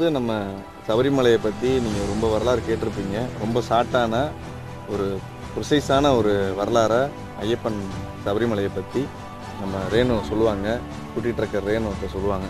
நம்ம சபரிமலையை பற்றி நீங்கள் ரொம்ப வரலாறு கேட்டிருப்பீங்க ரொம்ப ஷார்ட்டான ஒரு ப்ரிசைஸான ஒரு வரலாறை ஐயப்பன் சபரிமலையை பற்றி நம்ம ரேணு சொல்லுவாங்க குட்டி ட்ரக்கர் ரேணு இப்போ சொல்லுவாங்க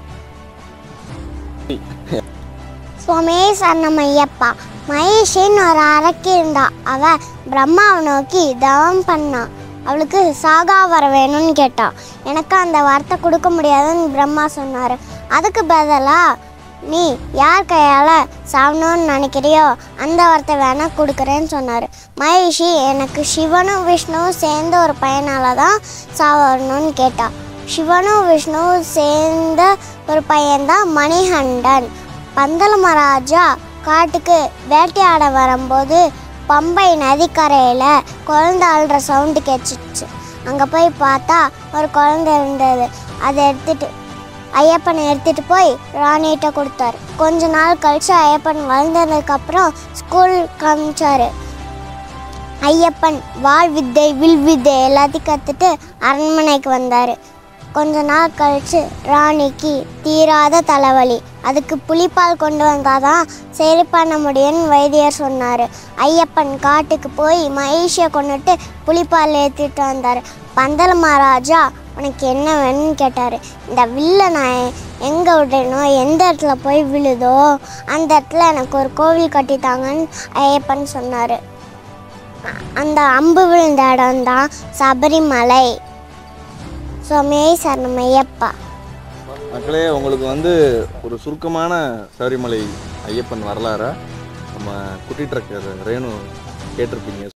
சுவாமியே சரணமையப்பா மகேஷின்னு ஒரு அரக்கி இருந்தா அவ பிரம்மாவை நோக்கி தவம் பண்ணா அவளுக்கு சாகா வர வேணும்னு கேட்டா எனக்கு அந்த வரத்தை கொடுக்க முடியாதுன்னு பிரம்மா சொன்னார் அதுக்கு பதிலாக நீ யார் கையால் சாகணும்னு நினைக்கிறியோ அந்த வரத்தை வேணால் கொடுக்குறேன்னு சொன்னார் மகேஷி எனக்கு சிவனும் விஷ்ணுவும் சேர்ந்த ஒரு பையனால தான் சாவரணும்னு கேட்டா சிவனும் விஷ்ணுவும் சேர்ந்த ஒரு பையன்தான் மணிகண்டன் பந்தல மகாராஜா காட்டுக்கு வேட்டையாட வரும்போது பம்பை நதிக்கரையில் குழந்தை அழுற சவுண்டு கேட்டுச்சு அங்கே போய் பார்த்தா ஒரு குழந்தை இருந்தது அதை எடுத்துட்டு ஐயப்பனை எடுத்துட்டு போய் ராணிகிட்ட கொடுத்தாரு கொஞ்ச நாள் கழிச்சு ஐயப்பன் வளர்ந்ததுக்கப்புறம் ஸ்கூல் காமிச்சாரு ஐயப்பன் வாள் வித்தை வில் வித்தை எல்லாத்தையும் கற்றுட்டு அரண்மனைக்கு வந்தார் கொஞ்ச நாள் கழிச்சு ராணிக்கு தீராத தலைவலி அதுக்கு புலிப்பால் கொண்டு வந்தாதான் சரி பண்ண முடியும்னு வைத்தியர் சொன்னார் ஐயப்பன் காட்டுக்கு போய் மகேஷியை கொண்டுட்டு புலிப்பால் ஏற்றிட்டு வந்தார் பந்தல மகாராஜா உனக்கு என்ன வேணும்னு கேட்டார் இந்த வில்லை நான் எங்கே விடணும் எந்த இடத்துல போய் விழுதோ அந்த இடத்துல எனக்கு ஒரு கோவில் கட்டித்தாங்கன்னு ஐயப்பன் சொன்னார் அந்த அம்பு விழுந்த இடம் தான் சபரிமலை சுவாமியே சரணமையப்பா மக்களே உங்களுக்கு வந்து ஒரு சுருக்கமான சபரிமலை ஐயப்பன் வரலாறை நம்ம குட்டி ட்ரக்கர் ரேணு கேட்டிருப்பீங்க